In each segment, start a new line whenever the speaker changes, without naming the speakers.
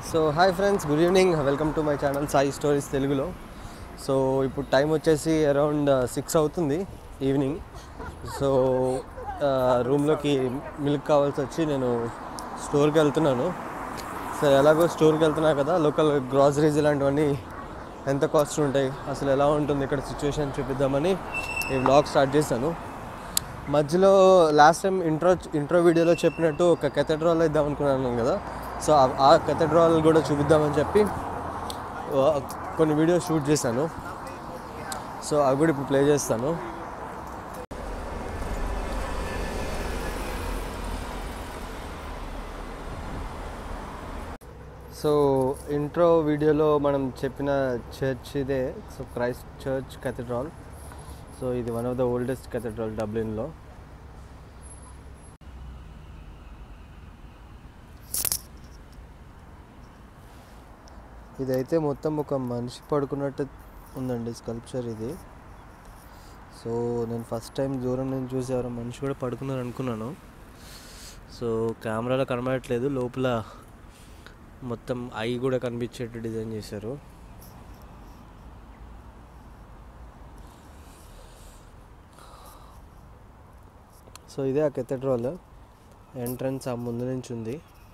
So hi friends good evening welcome to my channel Sai stories తెలుగులో so ఇప్పుడు time వచ్చేసి around six అవుతుంది evening so రూమ్లోకి milk కావాల్సి వచ్చి నేను స్టోర్కి వెళ్తున్నాను సో ఎలాగో స్టోర్కి వెళ్తున్నా కదా లోకల్ గ్రాసరీస్ ఇలాంటివన్నీ ఎంత కాస్ట్ ఉంటాయి అసలు ఎలా ఉంటుంది ఇక్కడ సిచ్యువేషన్ చూపిద్దామని ఈ వ్లాగ్ స్టార్ట్ చేశాను మధ్యలో లాస్ట్ టైం ఇంట్రో ఇంట్రో వీడియోలో చెప్పినట్టు ఒక కెథడ్రాల్ ఇద్దాం అనుకున్నాను కదా సో ఆ- ఆ కెథడ్రాల్ కూడా చూపిద్దామని చెప్పి ఆ, కొన్ని వీడియోస్ షూట్ చేశాను సో అవి కూడా ఇప్పుడు ప్లే చేస్తాను సో ఇంట్రో వీడియోలో మనం చెప్పిన చర్చ్ ఇదే so Christ church cathedral so ఇది one of the oldest cathedral డబ్లిన్లో ఇదైతే మొత్తం ఒక మనిషి పడుకున్నట్టు ఉందండి స్కల్ప్చర్ ఇది సో నేను ఫస్ట్ టైం దూరం నుంచి చూసి ఎవరో మనిషి కూడా పడుకున్నారు అనుకున్నాను సో కెమెరాలో కనబడట్లేదు లోపల మొత్తం ఐ కూడా కనిపించేట్టు డిజైన్ చేశారు సో ఇదే ఆ కెథడ్రాల్ ఎంట్రన్స్ ఆ ముందు నుంచి ఉంది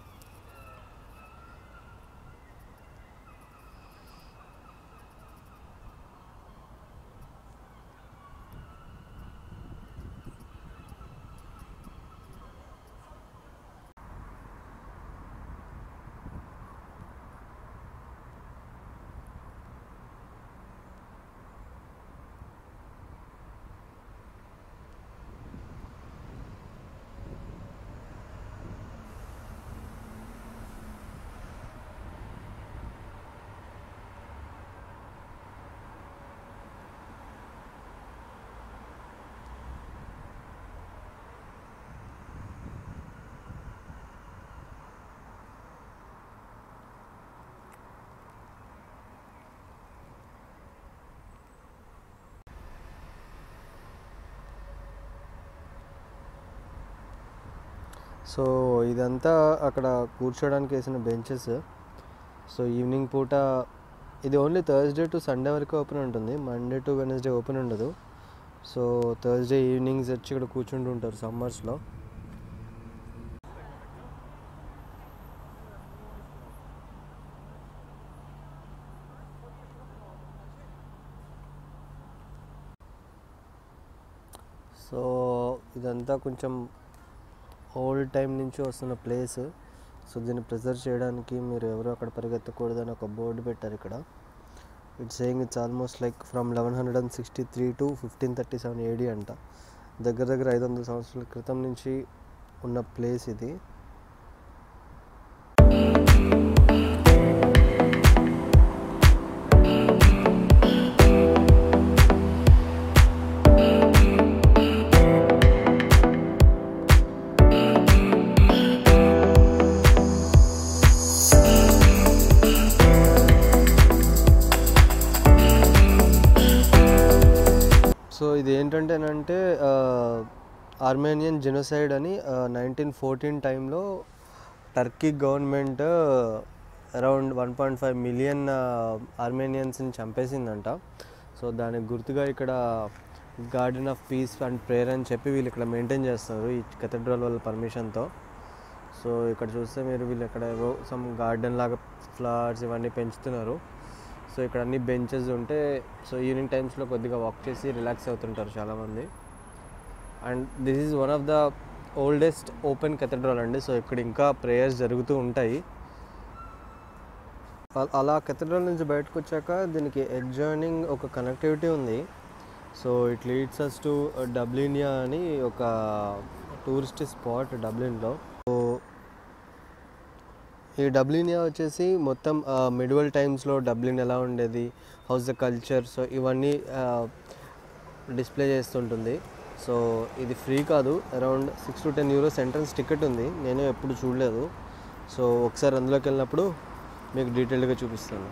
సో ఇదంతా అక్కడ కూర్చోడానికి వేసిన బెంచెస్ సో ఈవినింగ్ పూట ఇది ఓన్లీ థర్స్డే టు సండే వరకు ఓపెన్ ఉంటుంది మండే టు వెనస్డే ఓపెన్ ఉండదు సో థర్స్డే ఈవినింగ్స్ వచ్చి ఇక్కడ కూర్చుంటూ ఉంటారు సమ్మర్స్లో సో ఇదంతా కొంచెం ఓల్డ్ టైం నుంచి వస్తున్న ప్లేస్ సో దీన్ని ప్రిజర్వ్ చేయడానికి మీరు ఎవరు అక్కడ పరిగెత్తకూడదని ఒక బోర్డు పెట్టారు ఇక్కడ it's saying it's almost like from eleven hundred and sixty three to fifteen thirty seven AD అంట దగ్గర దగ్గర ఐదు వందల సంవత్సరాల క్రితం నుంచి ఉన్న ప్లేస్ ఇది సో ఇది ఏంటంటేనంటే ఆర్మేనియన్ జెనోసైడ్ అని నైన్టీన్ ఫోర్టీన్ టైంలో Turkey government around one point five million ఆర్మేనియన్స్ని చంపేసిందంట సో దానికి గుర్తుగా ఇక్కడ garden of peace and prayer అని చెప్పి వీళ్ళు ఇక్కడ మెయింటైన్ చేస్తారు ఈ కెథడ్రల్ వాళ్ళ పర్మిషన్తో సో ఇక్కడ చూస్తే మీరు వీళ్ళు ఇక్కడ ఏవో సమ్ గార్డెన్ లాగా ఫ్లవర్స్ ఇవన్నీ పెంచుతున్నారు సో ఇక్కడ అన్ని బెంచెస్ ఉంటే సో ఈవినింగ్ టైమ్స్లో కొద్దిగా వాక్ చేసి రిలాక్స్ అవుతుంటారు చాలామంది and this is one of the oldest open cathedral అండి సో ఇక్కడ ఇంకా ప్రేయర్స్ జరుగుతూ ఉంటాయి అల- అలా కెథడ్రాల్ నుంచి బయటకు వచ్చాక దీనికి ఎడ్జర్నింగ్ ఒక కనెక్టివిటీ ఉంది so it leads us to Dublinia అని ఒక టూరిస్ట్ స్పాట్ డబ్లిన్లో సో ఈ డబ్లినియా వచ్చేసి మొత్తం మిడివల్ టైమ్స్లో డబ్లిన్ ఎలా ఉండేది హౌస్ ద కల్చర్ సో ఇవన్నీ డిస్ప్లే చేస్తుంటుంది సో ఇది ఫ్రీ కాదు around six to ten euros entrance ticket ఉంది నేను ఎప్పుడు చూడలేదు సో ఒకసారి అందులోకి వెళ్ళినప్పుడు మీకు డీటెయిల్గా చూపిస్తాను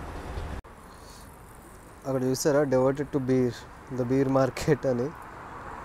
అక్కడ చూసారా devoted to beer the beer market అని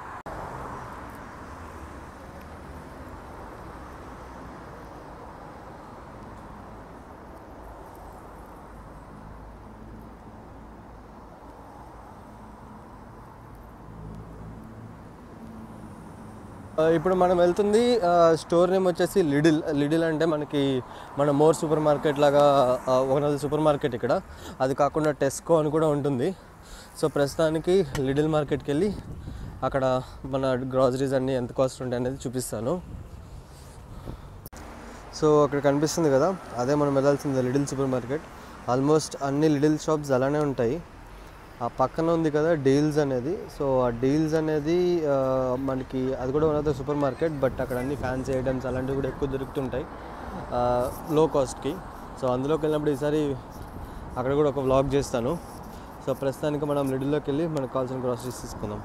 ఆ, ఇప్పుడు మనం వెళ్తుంది ఆ, స్టోర్ నేమ్ వచ్చేసి లిడిల్ లిడిల్ అంటే మనకి మన మోర్ సూపర్ మార్కెట్ లాగా ఆ, ఒకనది సూపర్ మార్కెట్ ఇక్కడ అది కాకుండా టెస్కో అని కూడా ఉంటుంది సో ప్రస్తుతానికి లిడిల్ మార్కెట్కి వెళ్ళి అక్కడ మన గ్రాసరీస్ అన్నీ ఎంత కాస్ట్ ఉంటాయి అనేది చూపిస్తాను సో అక్కడ కనిపిస్తుంది కదా అదే మనం వెళ్ళాల్సింది లిడిల్ సూపర్ మార్కెట్ ఆల్మోస్ట్ అన్ని లిడిల్ షాప్స్ అలానే ఉంటాయి ఆ పక్కన ఉంది కదా డీల్స్ అనేది సో ఆ డీల్స్ అనేది ఆ, మనకి అది కూడా one of the supermarket but అక్కడ అన్ని ఫ్యాన్సీ ఐటమ్స్ అలాంటివి కూడా ఎక్కువ దొరుకుతుంటాయి లో కాస్ట్కి సో అందులోకి వెళ్ళినప్పుడు ఈసారి అక్కడ కూడా ఒక వ్లాగ్ చేస్తాను సో ప్రస్తుతానికి మనం లిడిల్లోకి వెళ్ళి మనకు కావాల్సిన గ్రాసరీస్ తీసుకుందాం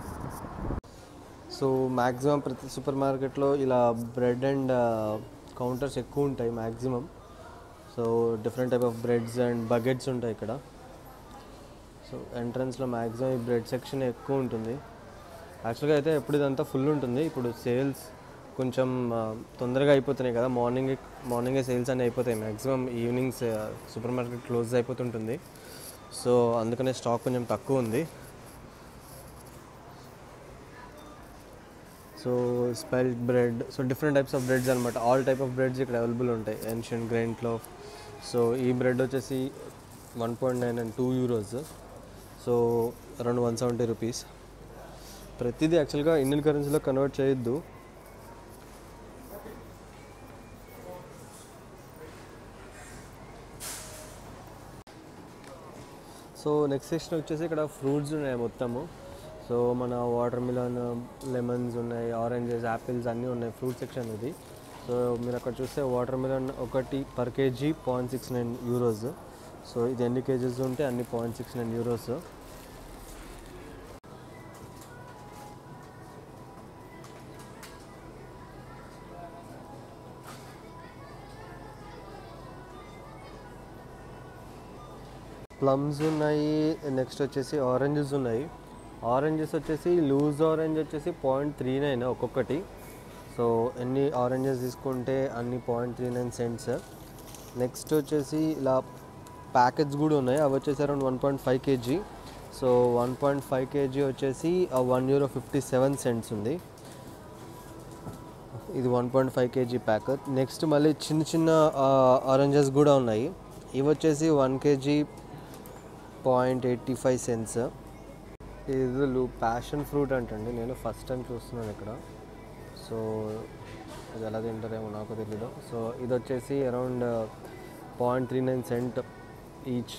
సో మ్యాక్సిమం ప్రతి సూపర్ మార్కెట్లో ఇలా బ్రెడ్ అండ్ కౌంటర్స్ ఎక్కువ ఉంటాయి maximum so different type of breads and buckets ఉంటాయి ఇక్కడ సో ఎంట్రన్స్లో మ్యాక్సిమం ఈ బ్రెడ్ సెక్షన్ ఎక్కువ ఉంటుంది యాక్చువల్గా అయితే ఎప్పుడు ఇదంతా ఫుల్ ఉంటుంది ఇప్పుడు సేల్స్ కొంచెం ఆ, తొందరగా అయిపోతున్నాయి కదా మార్నింగ్ మార్నింగే సేల్స్ అన్నీ అయిపోతాయి maximum evenings supermarket close అయిపోతుంటుంది సో అందుకనే స్టాక్ కొంచెం తక్కువ ఉంది so spelt bread so different types of breads అనమాట ఆల్ టైప్ ఆఫ్ బ్రెడ్స్ ఇక్కడ అవైలబుల్ ఉంటాయి ఏన్షియంట్ గ్రైంట్లో సో ఈ బ్రెడ్ వచ్చేసి one point nine and two euros so around one seventy rupees ప్రతిదీ యాక్చువల్గా ఇండియన్ కరెన్సీలో కన్వర్ట్ చేయొద్దు సో నెక్స్ట్ సెక్షన్ వచ్చేసి ఇక్కడ ఫ్రూట్స్ ఉన్నాయి మొత్తము సో మన వాటర్ మిలన్ లెమన్స్ ఉన్నాయి ఆరెంజెస్ యాపిల్స్ అన్నీ ఉన్నాయి ఫ్రూట్ సెక్షన్ ఇది సో మీరు అక్కడ చూస్తే వాటర్ మిలన్ ఒకటి per kg point six nine euros so ఇది ఎన్ని కేజీస్ ఉంటే అన్ని point six nine euros plums ఉన్నాయి నెక్స్ట్ వచ్చేసి ఆరెంజెస్ ఉన్నాయి ఆరెంజెస్ వచ్చేసి లూజ్ ఆరెంజ్ వచ్చేసి పాయింట్ త్రీ నైన్ ఒక్కొక్కటి సో ఎన్ని ఆరెంజెస్ తీసుకుంటే అన్ని point three nine cents next వచ్చేసి ఇలా ప్యాకెట్స్ కూడా ఉన్నాయి అవి వచ్చేసి around one point five kg so one point five kg వచ్చేసి one euro fifty seven cents ఉంది ఇది one point five kg pack next మళ్ళీ చిన్న చిన్న ఆరెంజెస్ కూడా ఉన్నాయి ఇవి వచ్చేసి one kg point eighty five cents ఇది ప్యాషన్ ఫ్రూట్ అంటండి నేను ఫస్ట్ టైం చూస్తున్నాను ఇక్కడ సో అది ఎలా తింటారేమో నాకు తెలీదు సో ఇది వచ్చేసి around point three nine cent each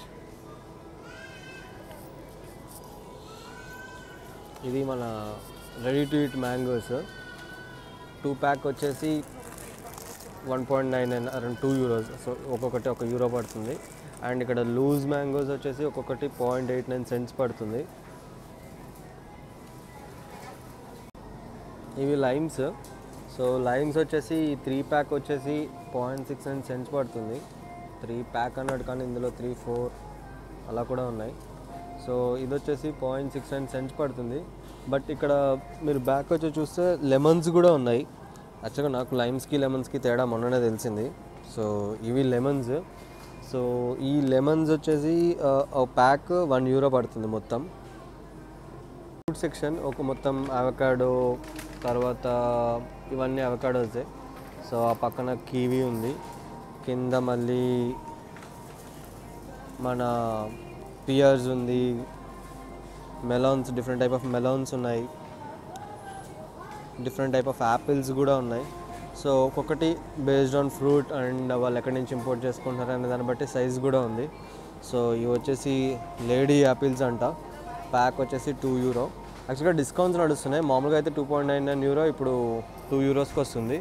ఇది మన ready to eat mangoes two pack వచ్చేసి one point nine nine around two euros so ఒక్కొక్కటి ఒక యూరో పడుతుంది అండ్ ఇక్కడ లూజ్ మ్యాంగోస్ వచ్చేసి ఒక్కొక్కటి పాయింట్ ఎయిట్ నైన్ సెంట్స్ పడుతుంది ఇవి లైమ్స్ సో లైమ్స్ వచ్చేసి త్రీ ప్యాక్ వచ్చేసి పాయింట్ సిక్స్ నైన్ సెంట్స్ పడుతుంది త్రీ ప్యాక్ అన్నాడు కానీ ఇందులో త్రీ ఫోర్ అలా కూడా ఉన్నాయి సో ఇది వచ్చేసి పాయింట్ సిక్స్ నైన్ సెంట్స్ పడుతుంది బట్ ఇక్కడ మీరు బ్యాక్ వచ్చి చూస్తే లెమన్స్ కూడా ఉన్నాయి యాక్చువల్గా నాకు లైమ్స్కి లెమన్స్కి తేడా మొన్ననే తెలిసింది సో ఇవి లెమన్స్ సో ఈ లెమన్స్ వచ్చేసి ప్యాక్ వన్ యూరో పడుతుంది మొత్తం ఫుడ్ సెక్షన్ ఒక మొత్తం అవకాడో తర్వాత ఇవన్నీ అవకాడోసే సో ఆ పక్కన కీవీ ఉంది కింద మళ్ళీ మన పియర్స్ ఉంది melons different type of melons ఉన్నాయి డిఫరెంట్ టైప్ ఆఫ్ యాపిల్స్ కూడా ఉన్నాయి సో ఒక్కొక్కటి బేస్డ్ ఆన్ ఫ్రూట్ అండ్ వాళ్ళు ఎక్కడి నుంచి ఇంపోర్ట్ చేసుకుంటున్నారు అనే దాన్ని బట్టి సైజ్ కూడా ఉంది సో ఇవి వచ్చేసి లేడీ యాపిల్స్ అంట ప్యాక్ వచ్చేసి టూ యూరో యాక్చువల్గా డిస్కౌంట్స్ నడుస్తున్నాయి మామూలుగా అయితే two point nine nine euro ఇప్పుడు టూ యూరోస్కి వస్తుంది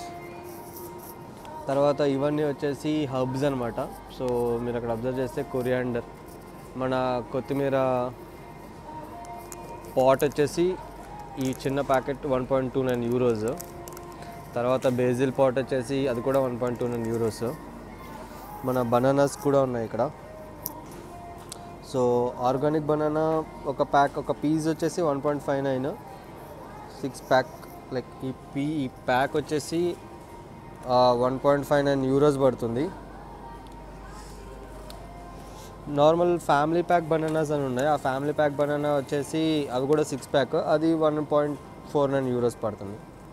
తర్వాత ఇవన్నీ వచ్చేసి హబ్స్ అనమాట సో మీరు అక్కడ అబ్జర్వ్ చేస్తే కొరియాండర్ మన కొత్తిమీర పాట్ వచ్చేసి ఈ చిన్న packet one point two nine euros తర్వాత బేజిల్ పాట్ వచ్చేసి అది కూడా one point two nine euros మన బనానాస్ కూడా ఉన్నాయి ఇక్కడ సో ఆర్గానిక్ బనానా ఒక ప్యాక్ ఒక పీస్ వచ్చేసి one point five nine six pack like ఈ పీ ఈ ప్యాక్ వచ్చేసి one point five nine euros పడుతుంది నార్మల్ ఫ్యామిలీ ప్యాక్ బనానాస్ అని ఉన్నాయి ఆ ఫ్యామిలీ ప్యాక్ బనానా వచ్చేసి అవి కూడా సిక్స్ ప్యాక్ అది one point four nine euros పడుతుంది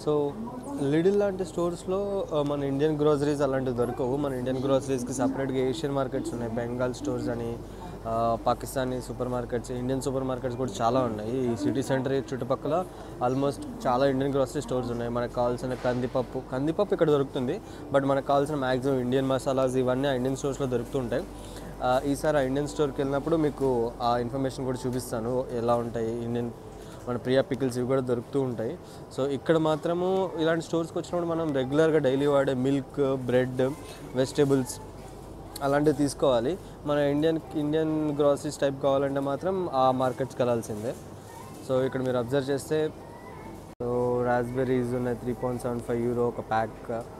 సో లిడిల్ లాంటి స్టోర్స్లో ఆ, మన ఇండియన్ గ్రోసరీస్ అలాంటివి దొరకవు మన ఇండియన్ గ్రోసరీస్కి సపరేట్గా ఏషియన్ మార్కెట్స్ ఉన్నాయి బెంగాల్ స్టోర్స్ అని ఆ, Pakistani supermarkets Indian supermarkets కూడా చాలా ఉన్నాయి ఈ సిటీ సెంటర్ చుట్టుపక్కల ఆల్మోస్ట్ చాలా ఇండియన్ గ్రోసరీ స్టోర్స్ ఉన్నాయి మనకు కావాల్సిన కందిపప్పు కందిపప్పు ఇక్కడ దొరుకుతుంది బట్ మనకు కావాల్సిన మ్యాక్సిమం ఇండియన్ మసాలాస్ ఇవన్నీ ఆ ఇండియన్ స్టోర్స్లో దొరుకుతుంటాయి ఆ, ఈసారి ఆ ఇండియన్ స్టోర్కి వెళ్ళినప్పుడు మీకు ఆ ఇన్ఫర్మేషన్ కూడా చూపిస్తాను ఎలా ఉంటాయి ఇండియన్ మన ప్రియా పికిల్స్ ఇవి కూడా దొరుకుతూ ఉంటాయి సో ఇక్కడ మాత్రము ఇలాంటి స్టోర్స్కి వచ్చినప్పుడు మనం రెగ్యులర్గా డైలీ వాడే మిల్క్ బ్రెడ్ వెజిటేబుల్స్ అలాంటివి తీసుకోవాలి మన ఇండియన్ ఇండియన్ గ్రాసరీస్ టైప్ కావాలంటే మాత్రం ఆ మార్కెట్స్కి వెళ్ళాల్సిందే సో ఇక్కడ మీరు అబ్జర్వ్ చేస్తే సో రాస్బెర్రీస్ ఉన్నాయి three point seven five euro ఒక ప్యాక్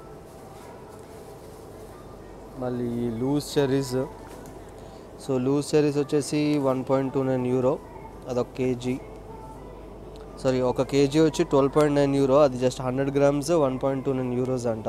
మళ్ళీ loose cherries so loose cherries వచ్చేసి one point two nine euro అదొక కేజీ సారీ ఒక కేజీ వచ్చి ట్వెల్వ్ పాయింట్ నైన్ యూరో అది just hundred grams one point two nine euros అంట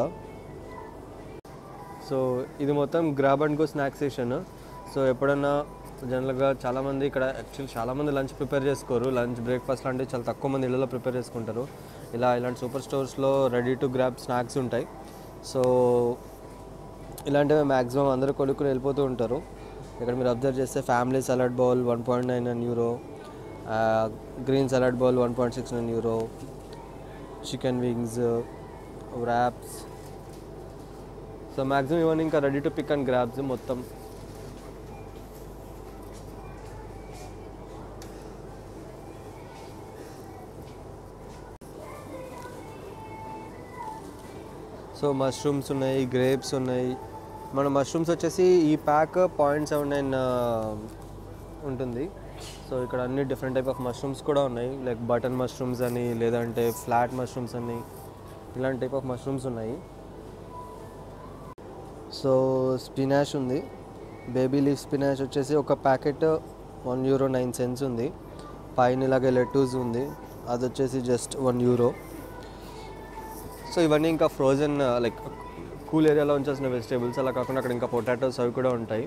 so ఇది మొత్తం grab and go snack session so ఎప్పుడన్నా జనరల్గా చాలామంది ఇక్కడ యాక్చువల్లీ చాలామంది లంచ్ ప్రిపేర్ చేసుకోరు లంచ్ బ్రేక్ఫాస్ట్ లాంటివి చాలా తక్కువ మంది ఇళ్ళలో ప్రిపేర్ చేసుకుంటారు ఇలా ఇలాంటి సూపర్ స్టోర్స్లో రెడీ టు గ్రాబ్ స్నాక్స్ ఉంటాయి సో ఇలాంటివి మ్యాక్సిమం అందరూ కొనుక్కుని వెళ్ళిపోతూ ఉంటారు ఇక్కడ మీరు అబ్జర్వ్ చేస్తే family salad bowl one point nine nine euro green salad bowl one point six nine euro chicken wings wraps so maximum ఇవన్నీ ఇంకా ready to pick and grabs మొత్తం సో మష్రూమ్స్ ఉన్నాయి గ్రేప్స్ ఉన్నాయి మన మష్రూమ్స్ వచ్చేసి ఈ pack point seven nine ఉంటుంది so ఇక్కడ అన్ని డిఫరెంట్ టైప్ ఆఫ్ మష్రూమ్స్ కూడా ఉన్నాయి లైక్ బటన్ మష్రూమ్స్ అని లేదంటే ఫ్లాట్ మష్రూమ్స్ అని ఇలాంటి టైప్ ఆఫ్ మష్రూమ్స్ ఉన్నాయి సో స్పినాష్ ఉంది బేబీ లీఫ్ స్పినాష్ వచ్చేసి ఒక packet one euro nine cents ఉంది పైన ఇలాగే లెట్టూస్ ఉంది అది వచ్చేసి జస్ట్ వన్ యూరో సో ఇవన్నీ ఇంకా ఫ్రోజన్ లైక్ కూల్ ఏరియాలో ఉంచాల్సిన వెజిటేబుల్స్ అలా కాకుండా అక్కడ ఇంకా పొటాటోస్ అవి కూడా ఉంటాయి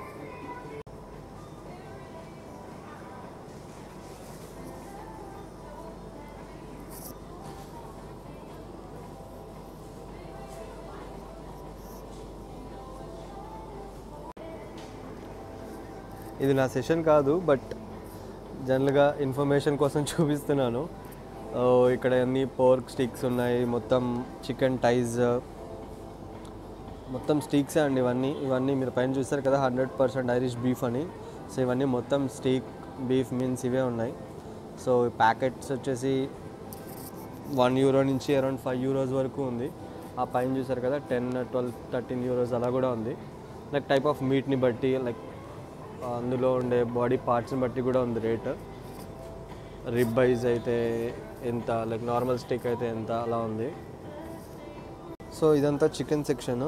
ఇది నా సెషన్ కాదు బట్ జనరల్గా ఇన్ఫర్మేషన్ కోసం చూపిస్తున్నాను ఓ, ఇక్కడ అన్ని పోర్క్ స్టిక్స్ ఉన్నాయి మొత్తం చికెన్ టైజ్ మొత్తం స్టీక్సే అండి ఇవన్నీ ఇవన్నీ మీరు పైన చూస్తారు కదా హండ్రెడ్ పర్సెంట్ ఐరిష్ బీఫ్ అని సో ఇవన్నీ మొత్తం స్టీక్ బీఫ్ మీన్స్ ఇవే ఉన్నాయి సో ప్యాకెట్స్ వచ్చేసి వన్ యూరో నుంచి అరౌండ్ ఫైవ్ యూరోస్ వరకు ఉంది ఆ పైన చూసారు కదా టెన్ ట్వెల్వ్ థర్టీన్ యూరోస్ అలా కూడా ఉంది లైక్ టైప్ ఆఫ్ మీట్ని బట్టి లైక్ అందులో ఉండే బాడీ పార్ట్స్ని బట్టి కూడా ఉంది రేట్ రిబ్ ఐజ్ అయితే ఎంత లైక్ నార్మల్ స్టిక్ అయితే ఎంత అలా ఉంది సో ఇదంతా చికెన్ సెక్షన్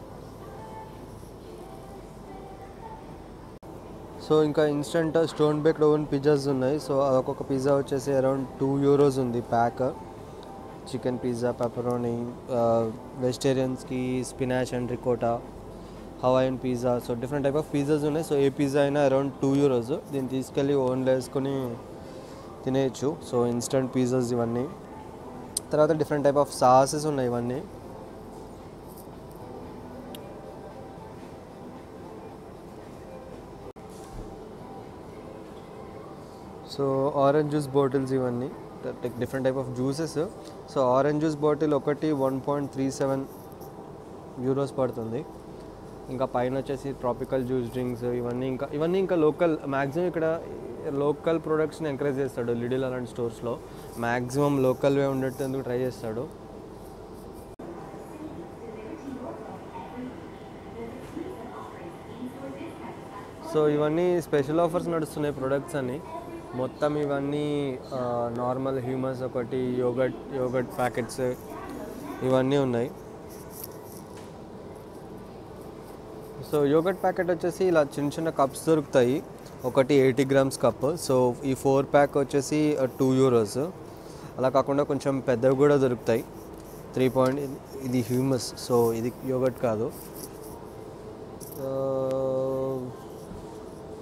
సో ఇంకా instant stone baked oven pizzas ఉన్నాయి సో అదొక పిజ్జా వచ్చేసి అరౌండ్ టూ యూరోస్ ఉంది ప్యాక్ చికెన్ పిజ్జా పెపరోని వెజిటేరియన్స్కి spinach and ricotta Hawaiian pizza so different type of pizzas ఉన్నాయి సో ఏ పిజ్జా అయినా అరౌండ్ టూ యూరోస్ దీన్ని తీసుకెళ్ళి ఓన్లో వేసుకొని తినేయచ్చు సో ఇన్స్టంట్ పిజ్జాస్ ఇవన్నీ తర్వాత డిఫరెంట్ టైప్ ఆఫ్ సాసెస్ ఉన్నాయి ఇవన్నీ సో ఆరెంజ్ జ్యూస్ బాటిల్స్ ఇవన్నీ different type of juices so orange juice bottle ఒకటి one point three seven euros పడుతుంది ఇంకా పైన వచ్చేసి ట్రాపికల్ జ్యూస్ డ్రింక్స్ ఇవన్నీ ఇంకా ఇవన్నీ ఇంకా లోకల్ మ్యాక్సిమం ఇక్కడ లోకల్ ప్రొడక్ట్స్ని ఎంకరేజ్ చేస్తాడు లిడిల్ అలాంటి స్టోర్స్లో మ్యాక్సిమం లోకల్వే ఉండేటందుకు ట్రై చేస్తాడు సో ఇవన్నీ స్పెషల్ ఆఫర్స్ నడుస్తున్నాయి ప్రొడక్ట్స్ అని మొత్తం ఇవన్నీ నార్మల్ హ్యూమన్స్ ఒకటి యోగట్ యోగట్ ప్యాకెట్స్ ఇవన్నీ ఉన్నాయి సో యోగట్ ప్యాకెట్ వచ్చేసి ఇలా చిన్న చిన్న కప్స్ దొరుకుతాయి ఒకటి ఎయిటీ గ్రామ్స్ కప్ సో ఈ ఫోర్ ప్యాక్ వచ్చేసి టూ యూరోస్ అలా కాకుండా కొంచెం పెద్దవి కూడా దొరుకుతాయి త్రీ పాయింట్ ఇది హ్యూమస్ సో ఇది యోగట్ కాదు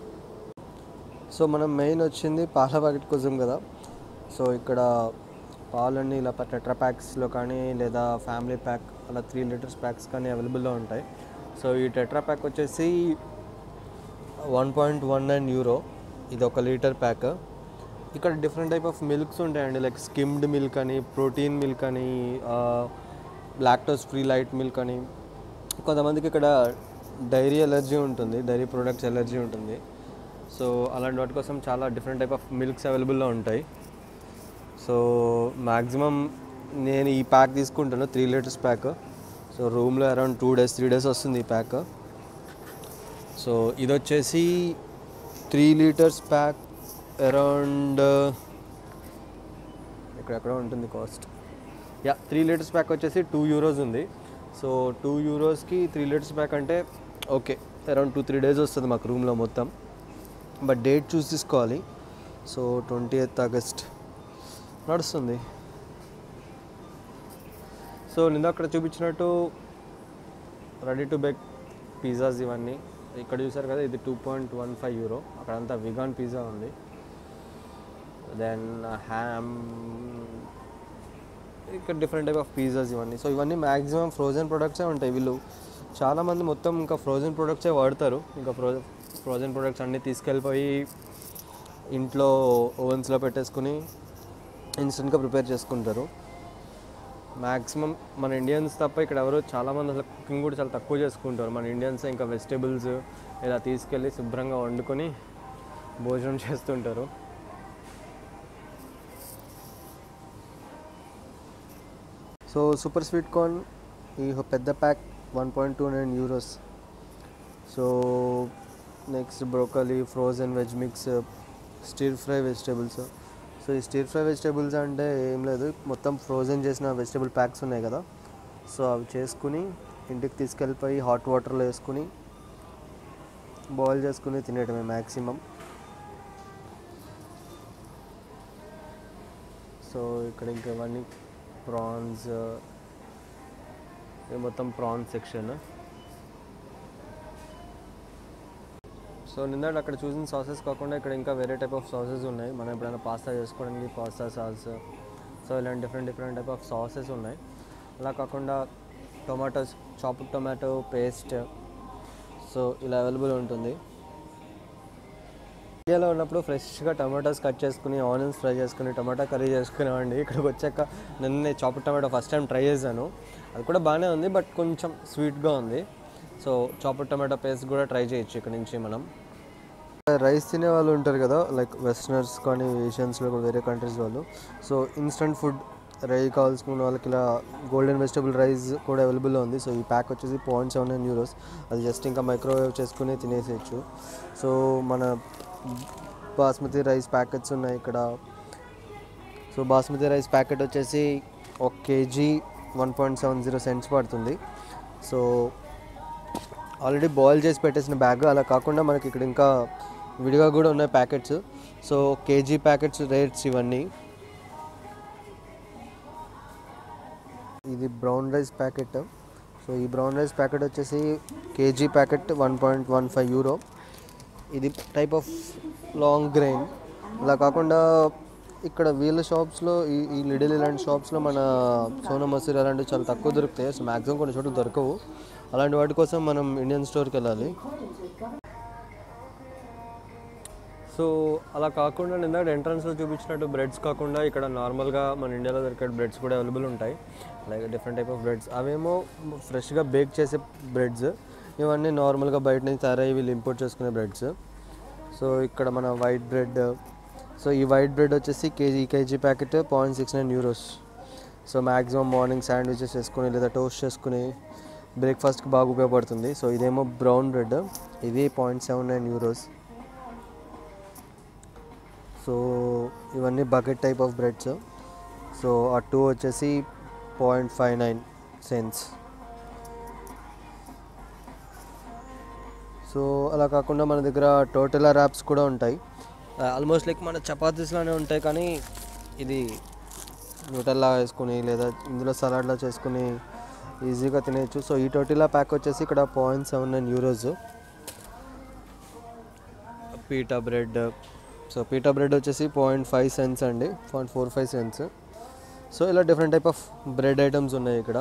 సో మనం మెయిన్ వచ్చింది పాల ప్యాకెట్ కోసం కదా సో ఇక్కడ పాలన్నీ ఇలా టెట్రా ప్యాక్స్లో కానీ లేదా ఫ్యామిలీ ప్యాక్ అలా త్రీ లీటర్స్ ప్యాక్స్ కానీ అవైలబుల్లో ఉంటాయి సో ఈ టెట్రా ప్యాక్ వచ్చేసి one point one nine euro ఇది ఒక లీటర్ ప్యాక్ ఇక్కడ డిఫరెంట్ టైప్ ఆఫ్ మిల్క్స్ ఉంటాయండి లైక్ స్కిమ్డ్ మిల్క్ అని ప్రోటీన్ మిల్క్ అని లాక్టోస్ ఫ్రీ లైట్ మిల్క్ అని కొంతమందికి ఇక్కడ డైరీ ఎలర్జీ ఉంటుంది డైరీ ప్రొడక్ట్స్ ఎలర్జీ ఉంటుంది సో అలాంటి వాటి కోసం చాలా డిఫరెంట్ టైప్ ఆఫ్ మిల్క్స్ అవైలబుల్లో ఉంటాయి సో మ్యాక్సిమం నేను ఈ ప్యాక్ తీసుకుంటాను త్రీ లీటర్స్ ప్యాక్ సో రూమ్లో around two days three days వస్తుంది ఈ ప్యాక్ సో ఇది వచ్చేసి త్రీ లీటర్స్ ప్యాక్ అరౌండ్ ఎక్కడెక్కడ ఉంటుంది cost yeah three litres pack వచ్చేసి టూ యూరోస్ ఉంది సో టూ యూరోస్కి త్రీ లీటర్స్ ప్యాక్ అంటే okay around two three days వస్తుంది మాకు రూమ్లో మొత్తం బట్ డేట్ చూసి తీసుకోవాలి సో ట్వంటీ ఎయిత్ ఆగస్ట్ నడుస్తుంది సో నిన్న అక్కడ చూపించినట్టు రెడీ టు బేక్ పిజ్జాస్ ఇవన్నీ ఇక్కడ చూసారు కదా ఇది two point one five euro అక్కడంతా విగాన్ పిజ్జా ఉంది దెన్ హ్యామ్ ఇక్కడ డిఫరెంట్ టైప్ ఆఫ్ పిజ్జాస్ ఇవన్నీ సో ఇవన్నీ మ్యాక్సిమం ఫ్రోజన్ ప్రొడక్ట్సే ఉంటాయి వీళ్ళు చాలామంది మొత్తం ఇంకా ఫ్రోజన్ ప్రొడక్ట్సే వాడతారు ఇంకా ఫ్రోజన్ ఫ్రోజన్ ప్రొడక్ట్స్ అన్నీ తీసుకెళ్ళిపోయి ఇంట్లో ఓవెన్స్లో పెట్టేసుకుని ఇన్స్టెంట్గా ప్రిపేర్ చేసుకుంటారు మ్యాక్సిమం మన ఇండియన్స్ తప్ప ఇక్కడ ఎవరు చాలామంది అసలు కుకింగ్ కూడా చాలా తక్కువ చేసుకుంటారు మన ఇండియన్స్ ఇంకా వెజిటేబుల్స్ ఇలా తీసుకెళ్ళి శుభ్రంగా వండుకొని భోజనం చేస్తుంటారు సో సూపర్ స్వీట్ కార్న్ ఈ పెద్ద pack one point two nine euros so next broccoli frozen veg mix stir fry vegetables so ఈ స్టీర్ ఫ్రై వెజిటేబుల్స్ అంటే ఏం లేదు మొత్తం ఫ్రోజన్ చేసిన వెజిటేబుల్ ప్యాక్స్ ఉన్నాయి కదా సో అవి చేసుకుని ఇంటికి తీసుకెళ్ళిపోయి హాట్ వాటర్లో వేసుకుని బాయిల్ చేసుకుని తినేయటమే మ్యాక్సిమం సో ఇక్కడ ఇంకా ఇవన్నీ ప్రాన్స్ ఇది మొత్తం ప్రాన్స్ సెక్షన్ సో నిన్నటి అక్కడ చూసిన సాసెస్ కాకుండా ఇక్కడ ఇంకా వేరే టైప్ ఆఫ్ సాసెస్ ఉన్నాయి మనం ఎప్పుడైనా పాస్తా చేసుకోవడానికి పాస్తా సాస్ సో ఇలాంటి different different type of sauces ఉన్నాయి అలా కాకుండా tomatoes chopped tomato paste so ఇలా అవైలబుల్ ఉంటుంది ఇండియాలో ఉన్నప్పుడు ఫ్రెష్గా టమాటోస్ కట్ చేసుకుని ఆనియన్స్ ఫ్రై చేసుకుని టమాటా కర్రీ చేసుకునేవాడిని ఇక్కడికి వచ్చాక నిన్న chopped tomato first time try చేశాను అది కూడా బాగానే ఉంది బట్ కొంచెం స్వీట్గా ఉంది సో చాప్డ్ టమాటో పేస్ట్ కూడా ట్రై చేయొచ్చు ఇక్కడ నుంచి మనం రైస్ తినే వాళ్ళు ఉంటారు కదా లైక్ వెస్టర్నర్స్ కానీ ఏషియన్స్లో కూడా వేరే కంట్రీస్ వాళ్ళు సో ఇన్స్టంట్ ఫుడ్ రై కావాల్సిన వాళ్ళకి ఇలా గోల్డెన్ వెజిటబుల్ రైస్ కూడా అవైలబుల్లో ఉంది సో ఈ ప్యాక్ వచ్చేసి పాయింట్ సెవెన్ నైన్ యూరోస్ అది జస్ట్ ఇంకా మైక్రోవేవ్ చేసుకుని తినేసేయచ్చు సో మన బాస్మతి రైస్ ప్యాకెట్స్ ఉన్నాయి ఇక్కడ సో బాస్మతి రైస్ ప్యాకెట్ వచ్చేసి ఒక KG one point seven zero cents పడుతుంది సో ఆల్రెడీ బాయిల్ చేసి పెట్టేసిన బ్యాగ్ అలా కాకుండా మనకి ఇక్కడ ఇంకా విడిగా కూడా ఉన్నాయి packets so KG packets rates ఇవన్నీ ఇది బ్రౌన్ రైస్ ప్యాకెట్ సో ఈ బ్రౌన్ రైస్ ప్యాకెట్ వచ్చేసి KG packet one point one five euro ఇది టైప్ ఆఫ్ లాంగ్ గ్రెయిన్ అలా కాకుండా ఇక్కడ వీళ్ళ షాప్స్లో ఈ ఈ లిడిల్ ఇలాంటి షాప్స్లో మన సోనా మసూరి అలాంటివి చాలా తక్కువ దొరుకుతాయి సో మ్యాక్సిమం కొన్ని చోట్ల దొరకవు అలాంటి వాటి కోసం మనం ఇండియన్ స్టోర్కి వెళ్ళాలి సో అలా కాకుండా ఇందాక ఎంట్రన్స్లో చూపించినట్టు బ్రెడ్స్ కాకుండా ఇక్కడ నార్మల్గా మన ఇండియాలో దొరికే బ్రెడ్స్ కూడా అవైలబుల్ ఉంటాయి like different type of breads అవేమో ఫ్రెష్గా బేక్ చేసే బ్రెడ్స్ ఇవన్నీ నార్మల్గా బయట నుంచి తయారయ్యి వీళ్ళు ఇంపోర్ట్ చేసుకునే బ్రెడ్స్ సో ఇక్కడ మన వైట్ బ్రెడ్ సో ఈ వైట్ బ్రెడ్ వచ్చేసి KG KG packet point six nine euros so maximum morning sandwiches చేసుకుని లేదా టోస్ట్ చేసుకుని బ్రేక్ఫాస్ట్కి బాగా ఉపయోగపడుతుంది సో ఇదేమో బ్రౌన్ బ్రెడ్ ఇది point seven nine euros so ఇవన్నీ bucket type of breads so ఆ టూ వచ్చేసి point five nine cents so అలా కాకుండా మన దగ్గర టోటలా ర్యాప్స్ కూడా ఉంటాయి ఆల్మోస్ట్ లైక్ మన చపాతీస్లోనే ఉంటాయి కానీ ఇది న్యూటల్లా వేసుకుని లేదా ఇందులో సలాడ్లా చేసుకుని ఈజీగా తినేయచ్చు సో ఈ టోటిలా ప్యాక్ వచ్చేసి ఇక్కడ point seven nine euros pita bread so pita bread వచ్చేసి పాయింట్ ఫైవ్ సెన్స్ అండి point four five cents so ఇలా different type of bread items ఉన్నాయి ఇక్కడ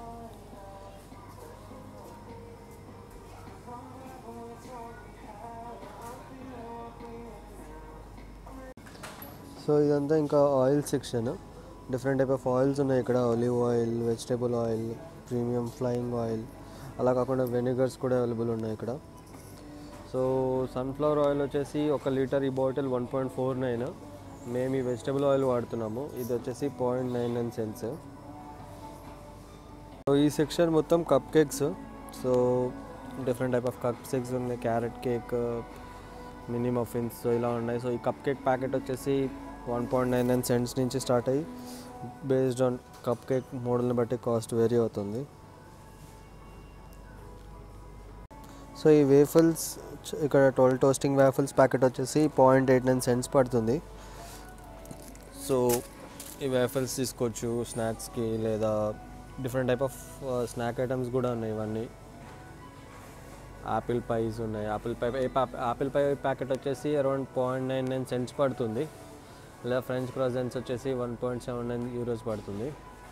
సో ఇదంతా ఇంకా oil section different type of oils ఉన్నాయి ఇక్కడ olive oil vegetable oil premium frying oil అలా కాకుండా వెనిగర్స్ కూడా అవైలబుల్ ఉన్నాయి ఇక్కడ సో సన్ఫ్లవర్ ఆయిల్ వచ్చేసి ఒక లీటర్ ఈ bottle one point four nine మేము ఈ వెజిటేబుల్ ఆయిల్ వాడుతున్నాము ఇది వచ్చేసి point nine nine cents so ఈ సెక్షన్ మొత్తం cupcakes so different type of cupcakes ఉన్నాయి carrot cake mini muffins so ఇలా ఉన్నాయి సో ఈ కప్ కేక్ ప్యాకెట్ వచ్చేసి one point nine nine cents నుంచి స్టార్ట్ అయ్యి బేస్డ్ ఆన్ కప్ కేక్ మోడల్ని బట్టి కాస్ట్ వేరీ అవుతుంది సో ఈ వేఫల్స్ ఇక్కడ ట్వెల్వ్ టోస్టింగ్ వేఫల్స్ ప్యాకెట్ వచ్చేసి పాయింట్ ఎయిట్ నైన్ సెంట్స్ పడుతుంది సో ఈ వేఫల్స్ తీసుకోవచ్చు స్నాక్స్కి లేదా different type of snack items కూడా ఉన్నాయి ఇవన్నీ యాపిల్ పైస్ ఉన్నాయి apple pie apple pie packet వచ్చేసి around point nine nine cents పడుతుంది లేదా ఫ్రెంచ్ క్రాజెన్స్ వచ్చేసి one point seven nine euros పడుతుంది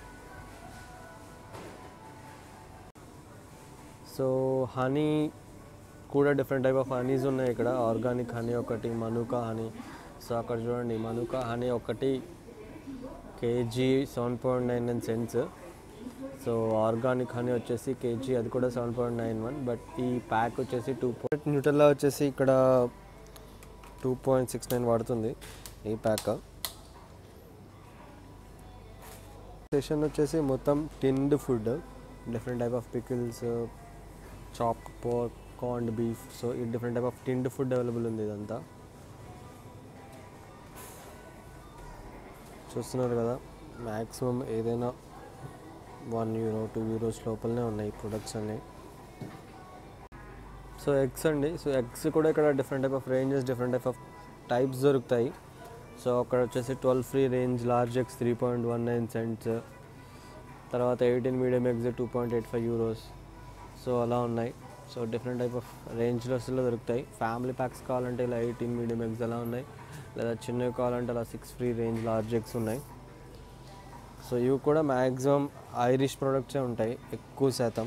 సో హనీ కూడా డిఫరెంట్ టైప్ ఆఫ్ హనీస్ ఉన్నాయి ఇక్కడ ఆర్గానిక్ హనీ ఒకటి మనుకా హనీ సో అక్కడ చూడండి మనుకా హనీ ఒకటి కేజీ seven point nine nine cents so organic honey వచ్చేసి కేజీ అది కూడా seven point nine one but ఈ ప్యాక్ వచ్చేసి టూ పాయింట్ న్యూటల్లా వచ్చేసి ఇక్కడ టూ పాయింట్ సిక్స్ నైన్ పడుతుంది ఈ ప్యాక్ సెషన్ వచ్చేసి మొత్తం tinned food different type of pickles chop pork corn beef so ఈ different type of tinned food available ఉంది ఇదంతా చూస్తున్నారు కదా మ్యాక్సిమం ఏదైనా వన్ యూరో టూ యూరోస్ లోపలనే ఉన్నాయి ప్రొడక్ట్స్ అన్నీ సో ఎగ్స్ అండి సో ఎగ్స్ కూడా ఇక్కడ different type of ranges different type of types దొరుకుతాయి సో అక్కడ వచ్చేసి twelve free range large eggs three point one nine cents తర్వాత eighteen medium eggs two point eight five euros so అలా ఉన్నాయి so different type of రేంజ్లో దొరుకుతాయి family packs కావాలంటే ఇలా ఎయిటీన్ మీడియం ఎగ్స్ అలా ఉన్నాయి లేదా చిన్నవి కావాలంటే అలా six free range large eggs ఉన్నాయి సో ఇవి కూడా మ్యాక్సిమం ఐరిష్ ప్రొడక్ట్సే ఉంటాయి ఎక్కువ శాతం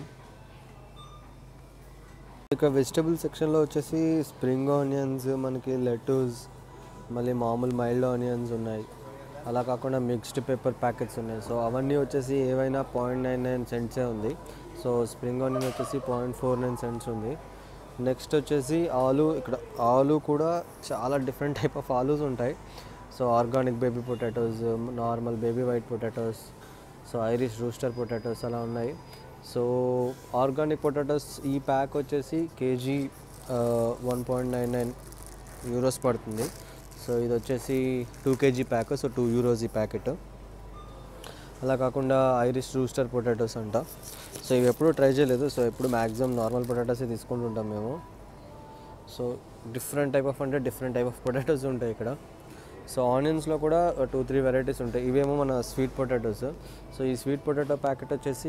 ఇక వెజిటబుల్ సెక్షన్లో వచ్చేసి స్ప్రింగ్ ఆనియన్స్ మనకి లెటూస్ మళ్ళీ మామూలు మైల్డ్ ఆనియన్స్ ఉన్నాయి అలా కాకుండా మిక్స్డ్ పేపర్ ప్యాకెట్స్ ఉన్నాయి సో అవన్నీ వచ్చేసి ఏవైనా పాయింట్ నైన్ నైన్ సెంట్సే ఉంది సో స్ప్రింగ్ ఆనియన్ వచ్చేసి పాయింట్ ఫోర్ నైన్ సెంట్స్ ఉంది నెక్స్ట్ వచ్చేసి ఆలు ఇక్కడ ఆలు కూడా చాలా డిఫరెంట్ టైప్ ఆఫ్ ఆలూస్ ఉంటాయి so organic baby potatoes normal baby white potatoes so Irish Rooster potatoes అలా ఉన్నాయి సో ఆర్గానిక్ పొటాటోస్ ఈ ప్యాక్ వచ్చేసి KG one point nine nine euros పడుతుంది సో ఇది వచ్చేసి two KG pack so two euros ఈ ప్యాకెట్ అలా కాకుండా ఐరిష్ రూస్టర్ పొటాటోస్ అంట సో ఇవి ఎప్పుడూ ట్రై చేయలేదు సో ఎప్పుడు మ్యాక్సిమం నార్మల్ పొటాటోసే తీసుకుంటుంటాం మేము సో డిఫరెంట్ టైప్ ఆఫ్ అంటే డిఫరెంట్ టైప్ ఆఫ్ పొటాటోస్ ఉంటాయి ఇక్కడ సో ఆనియన్స్లో కూడా టూ త్రీ వెరైటీస్ ఉంటాయి ఇవేమో మన స్వీట్ పొటాటోస్ సో ఈ స్వీట్ పొటాటో ప్యాకెట్ వచ్చేసి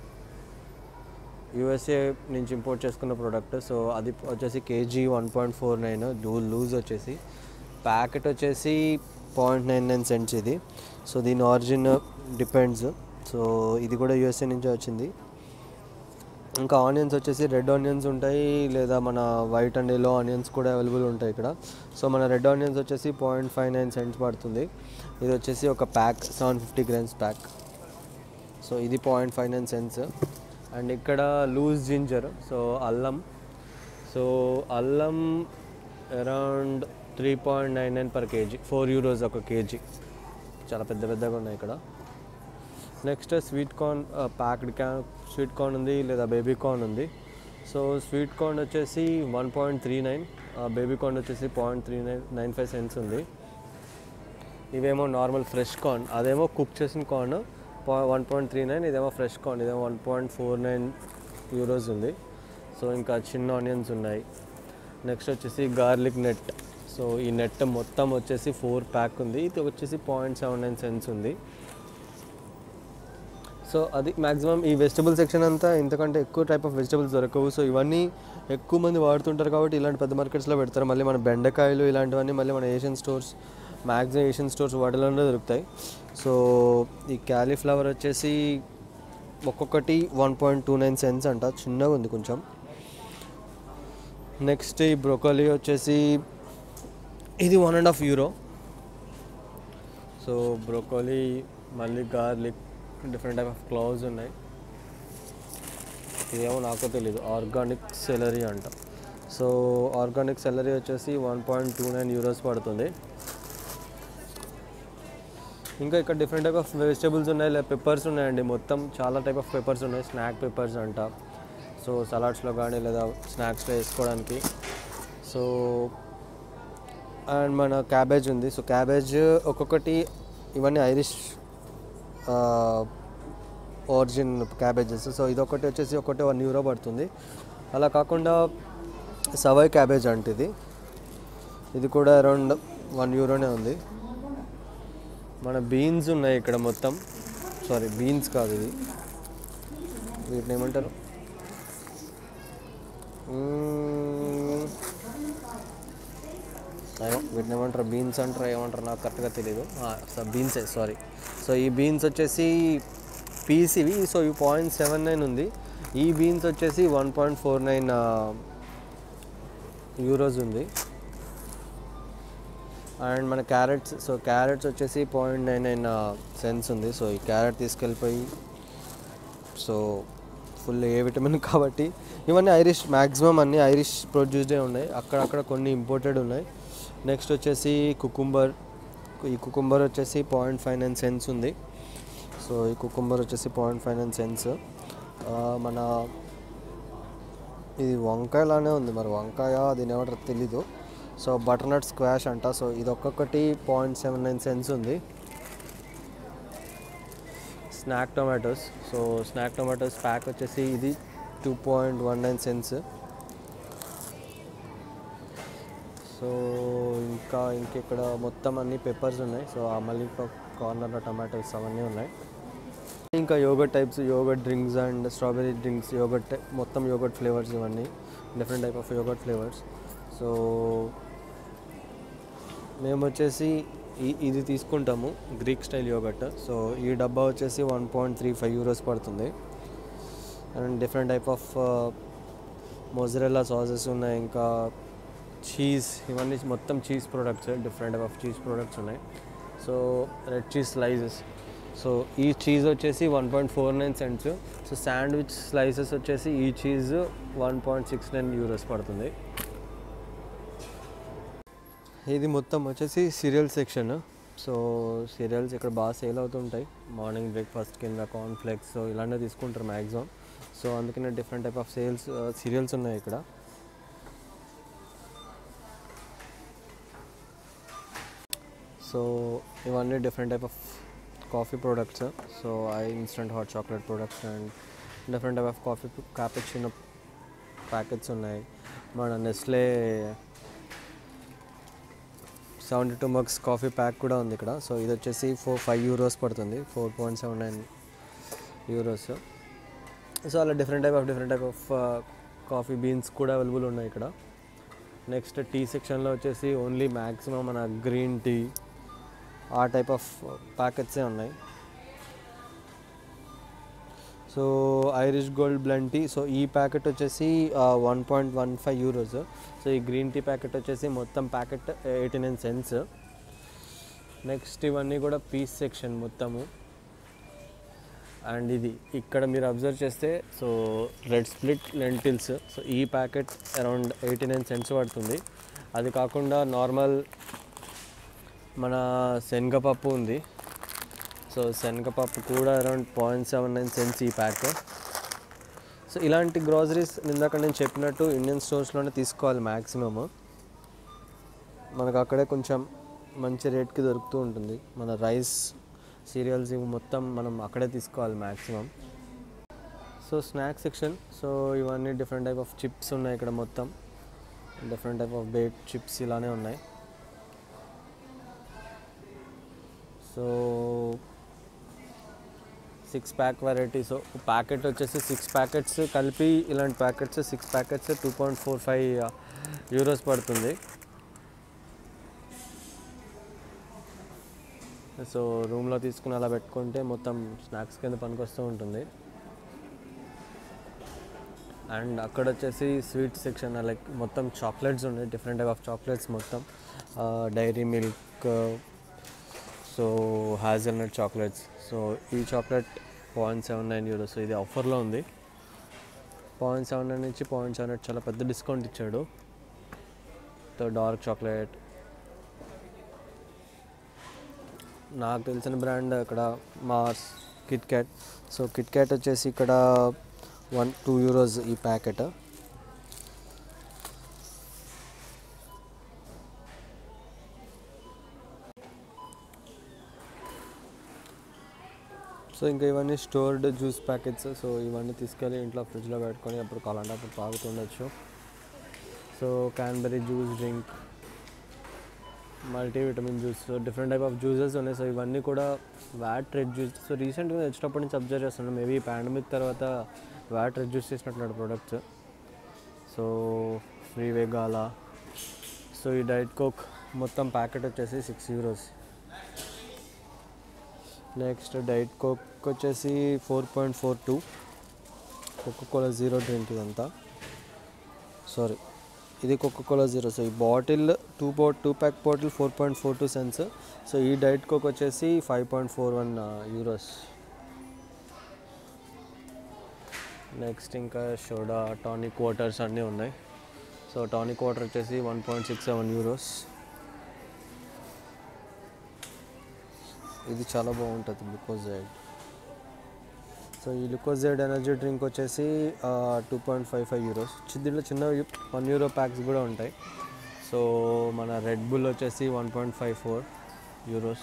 యూఎస్ఏ నుంచి ఇంపోర్ట్ చేసుకున్న ప్రోడక్ట్ సో అది వచ్చేసి KG one point four nine loose వచ్చేసి ప్యాకెట్ వచ్చేసి పాయింట్ నైన్ నైన్ సెంట్స్ ఇది సో దీని ఆరిజిన్ డిపెండ్స్ సో ఇది కూడా యూఎస్ఏ నుంచే వచ్చింది ఇంకా ఆనియన్స్ వచ్చేసి రెడ్ ఆనియన్స్ ఉంటాయి లేదా మన వైట్ అండ్ ఎల్లో ఆనియన్స్ కూడా అవైలబుల్ ఉంటాయి ఇక్కడ సో మన రెడ్ ఆనియన్స్ వచ్చేసి పాయింట్ ఫైవ్ నైన్ సెంట్స్ పడుతుంది ఇది వచ్చేసి ఒక pack seven fifty grams pack so ఇది point five nine cents and ఇక్కడ లూజ్ జింజర్ సో అల్లం సో అల్లం around three point nine nine per KG four euros ఒక కేజీ చాలా పెద్ద పెద్దగా ఉన్నాయి ఇక్కడ నెక్స్ట్ స్వీట్ కార్న్ ప్యాక్డ్ క్యా స్వీట్ కార్న్ ఉంది లేదా బేబీ కార్న్ ఉంది సో స్వీట్ కార్న్ వచ్చేసి one point three nine baby corn వచ్చేసి point three nine nine five cents ఉంది ఇవేమో నార్మల్ ఫ్రెష్ కార్న్ అదేమో కుక్ చేసిన corn one point three nine ఇదేమో ఫ్రెష్ కార్న్ ఇదేమో one point four nine euros ఉంది so ఇంకా చిన్న ఆనియన్స్ ఉన్నాయి నెక్స్ట్ వచ్చేసి గార్లిక్ నెట్ సో ఈ నెట్ మొత్తం వచ్చేసి ఫోర్ ప్యాక్ ఉంది ఇది వచ్చేసి పాయింట్ సెవెన్ నైన్ సెన్స్ ఉంది సో అది మ్యాక్సిమం ఈ వెజిటబుల్ సెక్షన్ అంతా ఇంతకంటే ఎక్కువ టైప్ ఆఫ్ వెజిటబుల్స్ దొరకవు సో ఇవన్నీ ఎక్కువ మంది వాడుతుంటారు కాబట్టి ఇలాంటి పెద్ద మార్కెట్స్లో పెడతారు మళ్ళీ మన బెండకాయలు ఇలాంటివన్నీ మళ్ళీ మన Asian stores maximum Asian stores వాటిలోనే దొరుకుతాయి సో ఈ క్యాలీఫ్లవర్ వచ్చేసి ఒక్కొక్కటి one point two nine cents అంట చిన్నగా ఉంది కొంచెం నెక్స్ట్ ఈ బ్రోకోలీ వచ్చేసి ఇది one and half euro so broccoli మళ్ళీ garlic different type of cloves ఉన్నాయి ఇదేమో నాకు తెలీదు ఆర్గానిక్ సెలరీ అంట సో ఆర్గానిక్ సెలరీ వచ్చేసి one point two nine euros పడుతుంది ఇంకా ఇక్కడ డిఫరెంట్ టైప్ ఆఫ్ వెజిటేబుల్స్ ఉన్నాయి లేదా పెప్పర్స్ ఉన్నాయండి మొత్తం చాలా టైప్ ఆఫ్ పెప్పర్స్ ఉన్నాయి స్నాక్ పెప్పర్స్ అంట సో సలాడ్స్లో కానీ లేదా స్నాక్స్లో వేసుకోవడానికి సో అండ్ మన క్యాబేజ్ ఉంది సో క్యాబేజ్ ఒక్కొక్కటి ఇవన్నీ ఐరిష్ ఒరిజిన్ క్యాబేజెస్ సో ఇదొకటి వచ్చేసి ఒకటి వన్ యూరో పడుతుంది అలా కాకుండా సవాయ్ క్యాబేజ్ అంటే ఇది ఇది కూడా అరౌండ్ వన్ యూరోనే ఉంది మన బీన్స్ ఉన్నాయి ఇక్కడ మొత్తం సారీ బీన్స్ కాదు ఇది వీటిని ఏమంటారు మ్మ్. ఏమో వీటిని ఏమంటారు బీన్స్ అంటారు ఏమంటారు నాకు కరెక్ట్గా తెలియదు బీన్సే సారీ సో ఈ బీన్స్ వచ్చేసి పీస్ ఇవి సో ఈ పాయింట్ సెవెన్ నైన్ ఉంది ఈ బీన్స్ వచ్చేసి one point four nine euros ఉంది అండ్ మన క్యారెట్స్ సో క్యారెట్స్ వచ్చేసి పాయింట్ నైన్ నైన్ సెన్స్ ఉంది సో ఈ క్యారెట్ తీసుకెళ్ళిపోయి సో ఫుల్ ఏ విటమిన్ కాబట్టి ఇవన్నీ ఐరిష్ మ్యాక్సిమం అన్నీ ఐరిష్ ప్రొడ్యూస్డే ఉన్నాయి అక్కడక్కడ కొన్ని ఇంపోర్టెడ్ ఉన్నాయి నెక్స్ట్ వచ్చేసి కుకుంబర్ ఈ కుకుంబర్ వచ్చేసి పాయింట్ ఫైవ్ నైన్ సెన్స్ ఉంది సో ఈ కుకుంబర్ వచ్చేసి పాయింట్ ఫైవ్ నైన్ సెన్స్ మన ఇది వంకాయలానే ఉంది మరి వంకాయ దీని ఏమంటారు తెలీదు సో బటర్నట్ స్క్వాష్ అంట సో ఇది ఒక్కొక్కటి పాయింట్ సెవెన్ నైన్ సెన్స్ ఉంది snack tomatoes so snack tomatoes pack వచ్చేసి ఇది two point one nine cents so ఇంకా ఇంకెక్కడ మొత్తం అన్ని పెప్పర్స్ ఉన్నాయి సో ఆ మళ్ళీ కార్నర్లో టమాటోస్ అవన్నీ ఉన్నాయి ఇంకా yogurt types yogurt drinks and strawberry drinks yogurt మొత్తం యోగట్ ఫ్లేవర్స్ ఇవన్నీ different type of yogurt flavours so మేము వచ్చేసి ఈ ఇది తీసుకుంటాము గ్రీక్ స్టైల్ యోగట్ సో ఈ డబ్బా వచ్చేసి one point three five euros పడుతుంది and different type of mozzarella sauces ఉన్నాయి ఇంకా చీజ్ ఇవన్నీ మొత్తం cheese products different type of cheese products ఉన్నాయి so red cheese slices so ఈ చీజ్ వచ్చేసి one point four nine cents so sandwich slices వచ్చేసి ఈ cheese one point six nine euros పడుతుంది ఇది మొత్తం వచ్చేసి సీరియల్ సెక్షన్ సో సీరియల్స్ ఇక్కడ బాగా సేల్ అవుతుంటాయి మార్నింగ్ బ్రేక్ఫాస్ట్ కింద కార్న్ ఫ్లెక్స్ సో ఇలాంటివి తీసుకుంటారు మ్యాక్సిమం సో అందుకనే different type of sales cereals ఉన్నాయి ఇక్కడ సో ఇవన్నీ different type of coffee products so I instant hot chocolate products and different type of coffee cappuccino packets ఉన్నాయి మన Nestle seventy two mugs coffee pack కూడా ఉంది ఇక్కడ so ఇది వచ్చేసి ఫోర్ ఫైవ్ యూరోస్ పడుతుంది four point seven nine euros so అలా different type of different type of coffee beans కూడా అవైలబుల్ ఉన్నాయి ఇక్కడ నెక్స్ట్ టీ సెక్షన్లో వచ్చేసి ఓన్లీ మ్యాక్సిమం మన గ్రీన్ టీ ఆ టైప్ ఆఫ్ ప్యాకెట్సే ఉన్నాయి so Irish gold blend tea so ఈ ప్యాకెట్ వచ్చేసి one point one five euros so ఈ గ్రీన్ టీ ప్యాకెట్ వచ్చేసి మొత్తం packet eighty nine cents next ఇవన్నీ కూడా పీస్ సెక్షన్ మొత్తము అండ్ ఇది ఇక్కడ మీరు అబ్జర్వ్ చేస్తే so red split lentils so ఈ packet around eighty nine cents పడుతుంది అది కాకుండా నార్మల్ మన శనగపప్పు ఉంది సో శనగపప్పు కూడా around point seven nine cents ఈ ప్యాక్ సో ఇలాంటి గ్రాసరీస్ ఇందాక నేను చెప్పినట్టు ఇండియన్ స్టోర్స్లోనే తీసుకోవాలి మ్యాక్సిమమ్ మనకు అక్కడే కొంచెం మంచి రేట్కి దొరుకుతూ ఉంటుంది మన రైస్ సీరియల్స్ ఇవి మొత్తం మనం అక్కడే తీసుకోవాలి maximum so snack section so ఇవన్నీ డిఫరెంట్ టైప్ ఆఫ్ చిప్స్ ఉన్నాయి ఇక్కడ మొత్తం different type of baked chips ఇలానే ఉన్నాయి so six pack variety so packet వచ్చేసి సిక్స్ ప్యాకెట్స్ కలిపి ఇలాంటి packets six packets two point four five euros పడుతుంది సో రూమ్లో తీసుకుని అలా పెట్టుకుంటే మొత్తం స్నాక్స్ కింద పనికొస్తూ ఉంటుంది అండ్ అక్కడ వచ్చేసి స్వీట్ సెక్షన్ లైక్ మొత్తం చాక్లెట్స్ ఉన్నాయి డిఫరెంట్ టైప్ ఆఫ్ చాక్లెట్స్ మొత్తం Dairy Milk so hazelnut chocolates so ఈ chocolate point seven nine euros ఇది ఆఫర్లో ఉంది పాయింట్ సెవెన్ నైన్ నుంచి పాయింట్ సెవెన్ ఎయిట్ చాలా పెద్ద డిస్కౌంట్ ఇచ్చాడు సో డార్క్ చాక్లెట్ నాకు తెలిసిన బ్రాండ్ ఇక్కడ Mars Kit Kat so Kit Kat వచ్చేసి ఇక్కడ వన్ టూ యూరోస్ ఈ ప్యాకెట్ సో ఇంకా ఇవన్నీ స్టోర్డ్ జ్యూస్ ప్యాకెట్స్ సో ఇవన్నీ తీసుకెళ్ళి ఇంట్లో ఫ్రిడ్జ్లో పెట్టుకొని అప్పుడు కావాలంటే అప్పుడు తాగుతుండొచ్చు so cranberry juice drink multivitamin juice so different type of juices ఉన్నాయి సో ఇవన్నీ కూడా వ్యాట్ రెడ్యూస్ సో రీసెంట్గా వచ్చినప్పటి నుంచి అబ్జర్వ్ చేస్తున్నాను మేబీ పాండమిక్ తర్వాత వ్యాట్ రెడ్యూస్ చేసినట్టున్నాడు ప్రొడక్ట్స్ సో ఫ్రీ వేగాల సో ఈ డైట్ కోక్ మొత్తం ప్యాకెట్ వచ్చేసి six euros next diet Coke వచ్చేసి four point four two Coca Cola zero drink ఇదంతా సారీ ఇది కోకో కోలా జీరో సో ఈ బాటిల్ టూ బో two pack bottle four point four two cents so ఈ diet Coke వచ్చేసి five point four one euros next ఇంకా soda tonic waters అన్నీ ఉన్నాయి so tonic water వచ్చేసి one point six seven euros ఇది చాలా బాగుంటుంది లికోజైడ్ సో ఈ లికోజైడ్ ఎనర్జీ డ్రింక్ వచ్చేసి two point five five euros దీంట్లో చిన్న వన్ యూరో ప్యాక్స్ కూడా ఉంటాయి సో మన రెడ్ బుల్ వచ్చేసి one point five four euros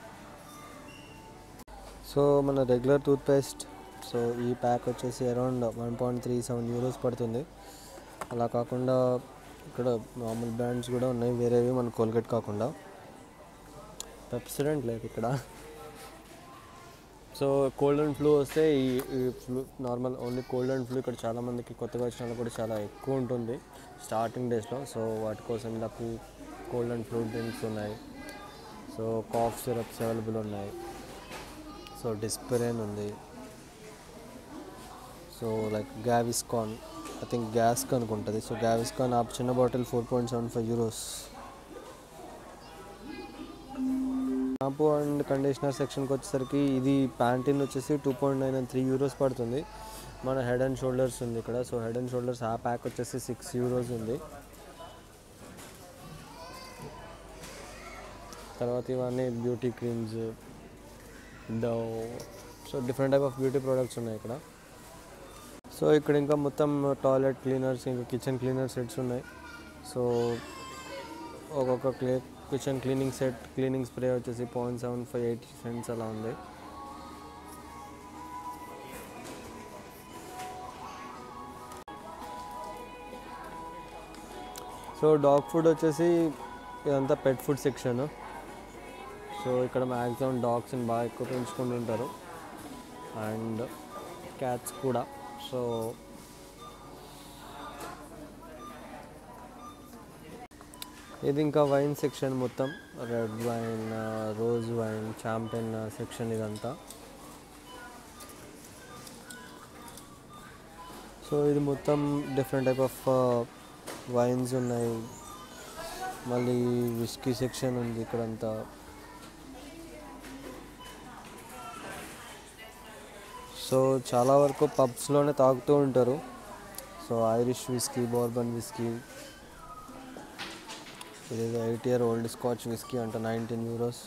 so మన రెగ్యులర్ టూత్పేస్ట్ సో ఈ ప్యాక్ వచ్చేసి around one point three seven euros పడుతుంది అలా కాకుండా ఇక్కడ మామూలు బ్రాండ్స్ కూడా ఉన్నాయి వేరేవి మన కోల్గేట్ కాకుండా పెప్సిడెంట్ లేదు ఇక్కడ సో కోల్డ్ అండ్ ఫ్లూ వస్తే ఈ ఈ flu normal only cold and flu ఇక్కడ చాలామందికి కొత్తగా వచ్చిన వాళ్ళు కూడా చాలా ఎక్కువ ఉంటుంది స్టార్టింగ్ డేస్లో సో వాటి కోసం నాకు కోల్డ్ అండ్ ఫ్లూ డ్రింక్స్ ఉన్నాయి సో కాఫ్ సిరప్స్ అవైలబుల్ ఉన్నాయి సో డిస్పెరేన్ ఉంది so like Gaviscon I think గ్యాస్క్ అనుకుంటుంది సో గ్యావిస్కాన్ ఆ చిన్న bottle four point seven five euros shampoo and conditioner సెక్షన్కి వచ్చేసరికి ఇది ప్యాంటీన్ వచ్చేసి two point nine three euros పడుతుంది మన హెడ్ అండ్ షోల్డర్స్ ఉంది ఇక్కడ సో హెడ్ అండ్ షోల్డర్స్ ఆ ప్యాక్ వచ్చేసి సిక్స్ యూరోస్ ఉంది తర్వాత ఇవన్నీ beauty creams Dove so different type of beauty products ఉన్నాయి ఇక్కడ సో ఇక్కడ ఇంకా మొత్తం టాయిలెట్ క్లీనర్స్ ఇంకా కిచెన్ క్లీనర్ సెట్స్ ఉన్నాయి సో ఒక్కొక్క క్లే kitchen cleaning set cleaning spray వచ్చేసి point seven five eight cents అలా ఉంది సో డాగ్ ఫుడ్ వచ్చేసి ఇదంతా పెట్ ఫుడ్ సెక్షన్ సో ఇక్కడ మ్యాక్సిమం డాగ్స్ని బాగా ఎక్కువ పెంచుకుంటుంటారు అండ్ క్యాట్స్ కూడా సో ఇది ఇంకా వైన్ సెక్షన్ మొత్తం red wine rose wine champagne section ఇదంతా సో ఇది మొత్తం డిఫరెంట్ టైప్ ఆఫ్ వైన్స్ ఉన్నాయి మళ్ళీ విస్కీ సెక్షన్ ఉంది ఇక్కడంతా సో చాలా వరకు పబ్స్లోనే తాగుతూ ఉంటారు so Irish whiskey bourbon whiskey ఇది eight year old Scotch whiskey అంట nineteen euros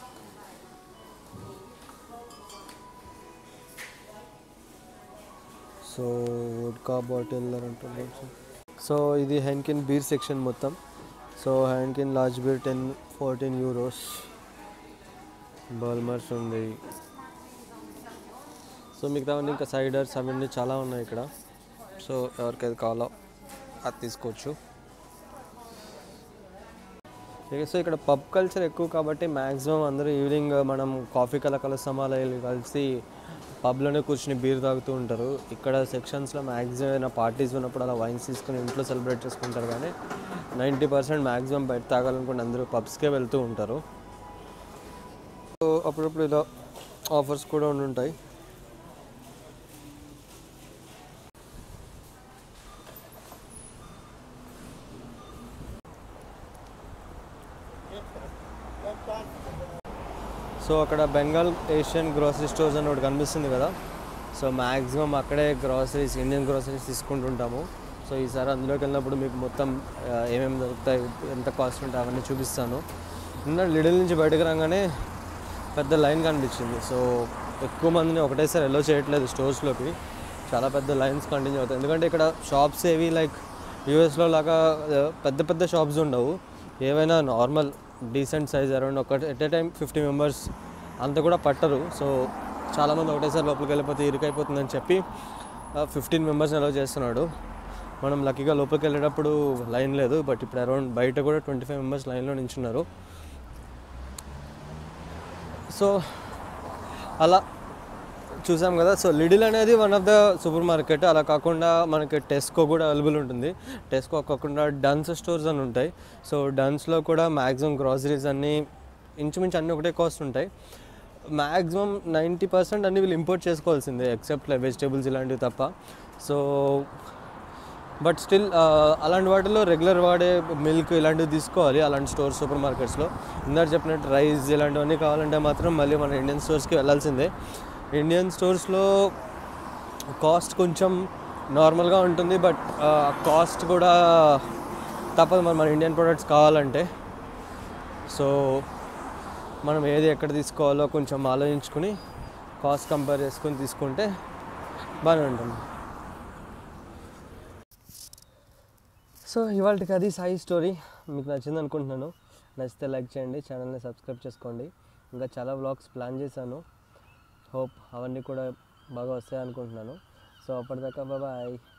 so vodka bottle అంటుంది సో ఇది హెన్కిన్ బీర్ సెక్షన్ మొత్తం so Heineken large beer ten fourteen euros Bulmers ఉంది సో మిగతావన్నీ ఇంకా సైడర్స్ అవన్నీ చాలా ఉన్నాయి ఇక్కడ సో ఎవరికైతే కావాలో అది తీసుకోవచ్చు ఓకే, సో ఇక్కడ పబ్ కల్చర్ ఎక్కువ కాబట్టి మ్యాక్సిమం అందరూ ఈవినింగ్ మనం కాఫీ కల కలుస్తాం అలా వెళ్ళి కలిసి పబ్లోనే కూర్చుని బీర్ తాగుతూ ఉంటారు ఇక్కడ సెక్షన్స్లో మ్యాక్సిమం ఏదైనా పార్టీస్ ఉన్నప్పుడు అలా వైన్స్ తీసుకుని ఇంట్లో సెలబ్రేట్ చేసుకుంటారు కానీ నైంటీ పర్సెంట్ మ్యాక్సిమం బయట తాగాలనుకుంటే అందరూ పబ్స్కే వెళ్తూ ఉంటారు సో అప్పుడప్పుడు ఇలా ఆఫర్స్ కూడా ఉండుంటాయి సో అక్కడ బెంగాల్ ఏషియన్ గ్రోసరీ స్టోర్స్ అని ఒకటి కనిపిస్తుంది కదా సో మ్యాక్సిమం అక్కడే గ్రాసరీస్ ఇండియన్ గ్రాసరీస్ తీసుకుంటుంటాము సో ఈసారి అందులోకి వెళ్ళినప్పుడు మీకు మొత్తం ఆ, ఏమేమి దొరుకుతాయి ఎంత కాస్ట్ ఉంటాయి అవన్నీ చూపిస్తాను నిన్న లిడిల్ నుంచి బయటకు రాగానే పెద్ద లైన్ కనిపించింది సో ఎక్కువ మందిని ఒకటేసారి ఎల్లో చేయట్లేదు స్టోర్స్లోకి చాలా పెద్ద లైన్స్ కంటిన్యూ అవుతాయి ఎందుకంటే ఇక్కడ షాప్స్ ఏవి లైక్ యూఎస్లో లాగా ఆ, పెద్ద పెద్ద షాప్స్ ఉండవు ఏవైనా నార్మల్ డీసెంట్ సైజ్ అరౌండ్ ఒక at a time fifty members అంత కూడా పట్టరు సో చాలామంది ఒకటేసారి లోపలికి వెళ్ళిపోతే ఇరుకైపోతుందని చెప్పి ఫిఫ్టీన్ మెంబర్స్ అలౌ చేస్తున్నాడు మనం లక్కీగా లోపలికి వెళ్ళేటప్పుడు లైన్ లేదు బట్ ఇప్పుడు అరౌండ్ బయట కూడా ట్వంటీ ఫైవ్ మెంబర్స్ లైన్లో నించున్నారు సో అలా చూసాం కదా సో లిడిల్ అనేది one of the supermarket అలా కాకుండా మనకి టెస్కో కూడా అవైలబుల్ ఉంటుంది టెస్కో కాకుండా డన్స్ స్టోర్స్ అని ఉంటాయి సో డన్స్లో కూడా మ్యాక్సిమం గ్రాసరీస్ అన్నీ ఇంచుమించు అన్నీ ఒకటే కాస్ట్ ఉంటాయి మ్యాక్సిమం నైంటీ పర్సెంట్ అన్ని వీళ్ళు ఇంపోర్ట్ చేసుకోవాల్సిందే ఎక్సెప్ట్ వెజిటేబుల్స్ ఇలాంటివి తప్ప సో బట్ స్టిల్ అలాంటి వాటిలో రెగ్యులర్ వాడే మిల్క్ ఇలాంటివి తీసుకోవాలి అలాంటి స్టోర్ సూపర్ మార్కెట్స్లో ఇందాక చెప్పినట్టు రైస్ ఇలాంటివన్నీ కావాలంటే మాత్రం మళ్ళీ మన ఇండియన్ స్టోర్స్కి వెళ్ళాల్సిందే ఇండియన్ స్టోర్స్లో కాస్ట్ కొంచెం నార్మల్గా ఉంటుంది బట్ కాస్ట్ కూడా తప్పదు మరి మన ఇండియన్ ప్రొడక్ట్స్ కావాలంటే సో మనం ఏది ఎక్కడ తీసుకోవాలో కొంచెం ఆలోచించుకుని కాస్ట్ కంపేర్ చేసుకుని తీసుకుంటే బాగానే ఉంటుంది సో ఇవాళకి అది సాయి స్టోరీ మీకు నచ్చింది అనుకుంటున్నాను నచ్చితే లైక్ చేయండి ఛానల్ని సబ్స్క్రైబ్ చేసుకోండి ఇంకా చాలా వ్లాగ్స్ ప్లాన్ చేశాను హోప్ అవన్నీ కూడా బాగా వస్తాయి అనుకుంటున్నాను సో అప్పటిదాకా బాయ్